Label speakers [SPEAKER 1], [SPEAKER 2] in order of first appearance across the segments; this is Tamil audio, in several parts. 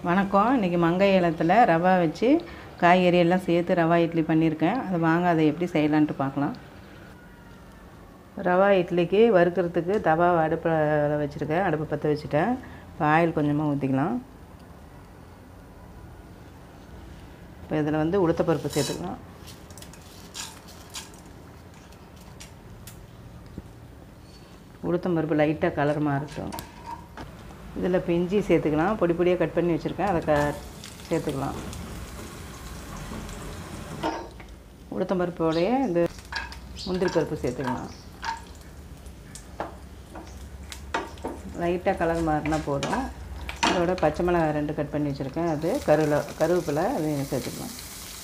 [SPEAKER 1] வணக்கம் இன்றைக்கி மங்கை ஏலத்தில் ரவா வச்சு காய்கறி எல்லாம் சேர்த்து ரவா இட்லி பண்ணியிருக்கேன் அது வாங்க அதை எப்படி செய்யலான்ட்டு பார்க்கலாம் ரவா இட்லிக்கு வறுக்கிறதுக்கு தவா அடுப்பில் வச்சுருக்கேன் அடுப்பு பற்ற வச்சுட்டேன் இப்போ ஆயில் கொஞ்சமாக ஊற்றிக்கலாம் இப்போ இதில் வந்து உளுத்தப்பருப்பு சேர்த்துக்கலாம் உளுத்தம்பருப்பு லைட்டாக கலர் மாறட்டும் இதில் இப்போ இஞ்சி சேர்த்துக்கலாம் பொடி பொடியாக கட் பண்ணி வச்சுருக்கேன் அதை க சேர்த்துக்கலாம் உளுத்தம்பருப்போடைய இந்த முந்திரி பருப்பு சேர்த்துக்கலாம் லைட்டாக கலர் மாறினா போதும் அதோட பச்சை மிளகாய் ரெண்டு கட் பண்ணி வச்சுருக்கேன் அது கருவில் கருவேப்பிலை அதையும் சேர்த்துக்கலாம்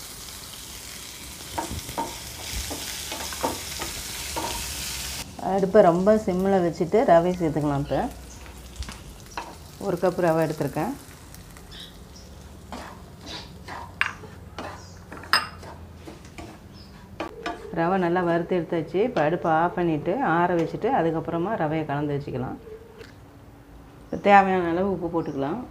[SPEAKER 1] அடுப்பை ரொம்ப சிம்மில் வச்சுட்டு ரவை சேர்த்துக்கலாம் இப்போ ஒரு கப் ரவை எடுத்திருக்கேன் ரவை நல்லா வறுத்து எடுத்தாச்சு இப்போ அடுப்பை ஆஃப் பண்ணிவிட்டு ஆற வச்சுட்டு அதுக்கப்புறமா ரவையை கலந்து வச்சுக்கலாம் இப்போ தேவையான அளவு உப்பு போட்டுக்கலாம்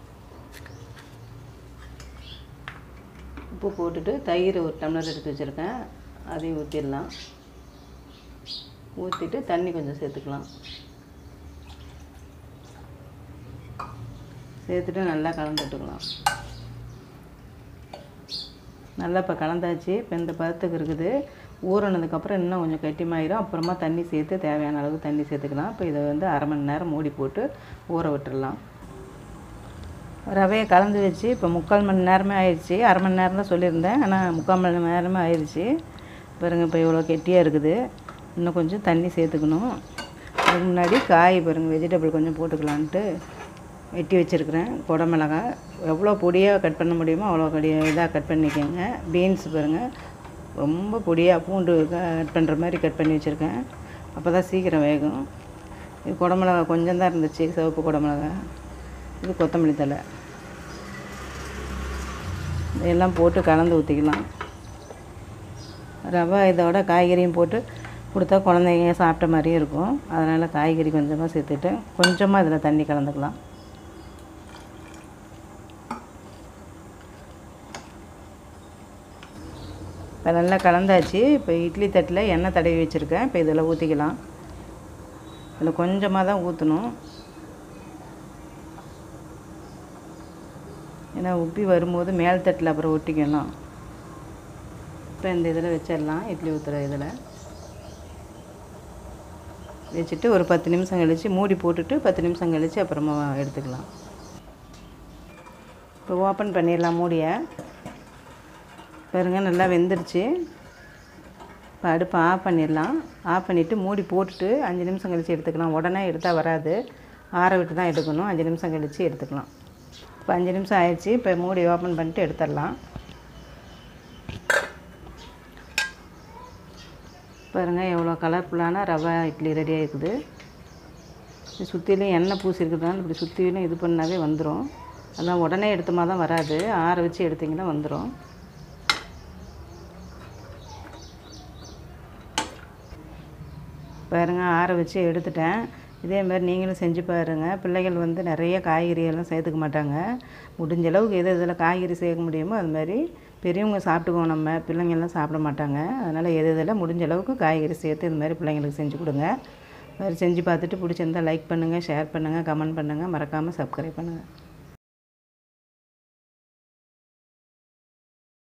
[SPEAKER 1] உப்பு போட்டுட்டு தயிர் ஒரு டம்ளர் எடுத்து வச்சுருக்கேன் அதையும் ஊற்றிடலாம் ஊற்றிட்டு தண்ணி கொஞ்சம் சேர்த்துக்கலாம் சேர்த்துட்டு நல்லா கலந்து விட்டுக்கலாம் நல்லா இப்போ கலந்தாச்சு இப்போ இந்த பதத்துக்கு இருக்குது ஊறினதுக்கப்புறம் இன்னும் கொஞ்சம் கட்டிமாயிரும் அப்புறமா தண்ணி சேர்த்து தேவையான அளவு தண்ணி சேர்த்துக்கலாம் இப்போ இதை வந்து அரை மணி நேரம் மூடி போட்டு ஊற விட்டுடலாம் ரவையை கலந்து வச்சு இப்போ முக்கால் மணி நேரமே ஆயிடுச்சு அரை மணி நேரம் தான் சொல்லியிருந்தேன் ஆனால் முக்கால் மணி நேரமே ஆயிடுச்சு பாருங்கள் இப்போ இவ்வளோ கெட்டியாக இருக்குது இன்னும் கொஞ்சம் தண்ணி சேர்த்துக்கணும் அதுக்கு முன்னாடி காய் பாருங்கள் வெஜிடபிள் கொஞ்சம் போட்டுக்கலான்ட்டு வெட்டி வச்சுருக்கிறேன் குடமிளகாய் எவ்வளோ பொடியாக கட் பண்ண முடியுமோ அவ்வளோ கடி இதாக கட் பண்ணிக்கோங்க பீன்ஸ் பாருங்கள் ரொம்ப பொடியாக பூண்டு கட் பண்ணுற மாதிரி கட் பண்ணி வச்சுருக்கேன் அப்போ தான் சீக்கிரம் வேகும் இது குடமிளகா கொஞ்சம் தான் இருந்துச்சு சிவப்பு குடமிளகா இது கொத்தமல்லி தழை இதெல்லாம் போட்டு கலந்து ஊற்றிக்கலாம் ரவை இதோட காய்கறியும் போட்டு கொடுத்தா குழந்தைங்க சாப்பிட்ட மாதிரியும் இருக்கும் அதனால் காய்கறி கொஞ்சமாக சேர்த்துட்டு கொஞ்சமாக இதில் தண்ணி கலந்துக்கலாம் இப்போ நல்லா கலந்தாச்சு இப்போ இட்லி தட்டில் எண்ணெய் தடவி வச்சுருக்கேன் இப்போ இதில் ஊற்றிக்கலாம் இதில் கொஞ்சமாக தான் ஊற்றணும் ஏன்னா உப்பி வரும்போது மேல் தட்டில் அப்புறம் ஒட்டிக்கணும் இப்போ இந்த இதில் வச்சிடலாம் இட்லி ஊற்றுற இதில் வச்சுட்டு ஒரு பத்து நிமிஷம் கழித்து மூடி போட்டுட்டு பத்து நிமிஷம் கழித்து அப்புறமா எடுத்துக்கலாம் இப்போ ஓப்பன் பண்ணிடலாம் மூடியை பாருங்க நல்லா வெந்துருச்சு இப்போ அடுப்பை ஆஃப் பண்ணிடலாம் ஆஃப் பண்ணிவிட்டு மூடி போட்டுட்டு அஞ்சு நிமிஷம் கழித்து எடுத்துக்கலாம் உடனே எடுத்தால் வராது ஆற விட்டு தான் எடுக்கணும் அஞ்சு நிமிஷம் கழித்து எடுத்துக்கலாம் இப்போ அஞ்சு நிமிஷம் ஆயிடுச்சு இப்போ மூடி ஓப்பன் பண்ணிட்டு எடுத்துடலாம் பாருங்கள் எவ்வளோ கலர்ஃபுல்லான ரவை இட்லி ரெடி ஆகிருக்குது இது சுற்றிலும் எண்ணெய் பூசி இருக்கிறதுனால இப்படி சுற்றிலும் இது பண்ணாவே வந்துடும் அதெல்லாம் உடனே எடுத்தோமா தான் வராது ஆற வச்சு எடுத்திங்கன்னா வந்துடும் பாருங்க ஆற வச்சு எடுத்துட்டேன் இதே மாதிரி நீங்களும் செஞ்சு பாருங்கள் பிள்ளைகள் வந்து நிறைய காய்கறி எல்லாம் சேர்த்துக்க மாட்டாங்க முடிஞ்ச அளவுக்கு எது இதில் காய்கறி சேர்க்க முடியுமோ அது மாதிரி பெரியவங்க சாப்பிட்டுக்குவோம் நம்ம பிள்ளைங்கள்லாம் சாப்பிட மாட்டாங்க அதனால் எது இதில் முடிஞ்ச அளவுக்கு காய்கறி சேர்த்து இது மாதிரி பிள்ளைங்களுக்கு செஞ்சு கொடுங்க அது மாதிரி செஞ்சு பார்த்துட்டு பிடிச்சிருந்தா லைக் பண்ணுங்கள் ஷேர் பண்ணுங்கள் கமெண்ட் பண்ணுங்கள் மறக்காமல் சப்ஸ்கிரைப் பண்ணுங்கள்